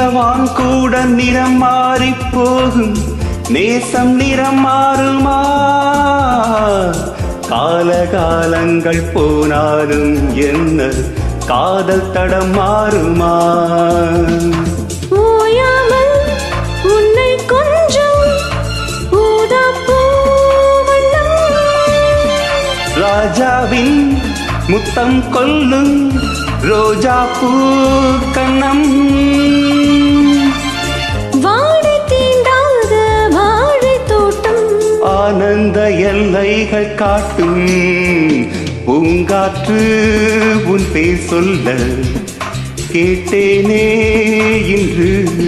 நீலவான் கூட நிறம் மாறி போகும் நேசம் நிறம் மாறுமா காலகாலங்கள் போனாலும் என்ன காதல் தடம் மாறுமா ஓயாமல் உன்னை கொஞ்சம் ஊதாப்பூ வண்ணம் ராஜாவின் முத்தம் கொல்லும் ரோஜா பூ கண்ணம் வாடை தீண்டாத வாழை தோட்டம் ஆனந்த எல்லைகள் காட்டும் பூங்காற்று உன் பேர் சொல்ல கேட்டேனே இன்று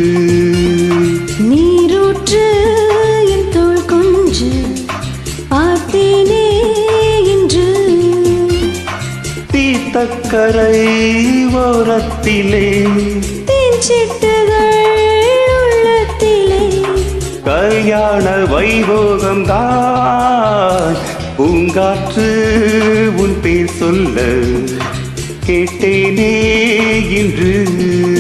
நீரூற்று என் தோள் கொஞ்சு பார்த்தேனே இன்று தீத்தக்கரை ஓரத்திலே தேன் சிட்டுகள் உள்ளத்திலே கல்யாண வைபோகம் தான் பூங்காற்று உன் பேர் சொல்ல கேட்டேனே இன்று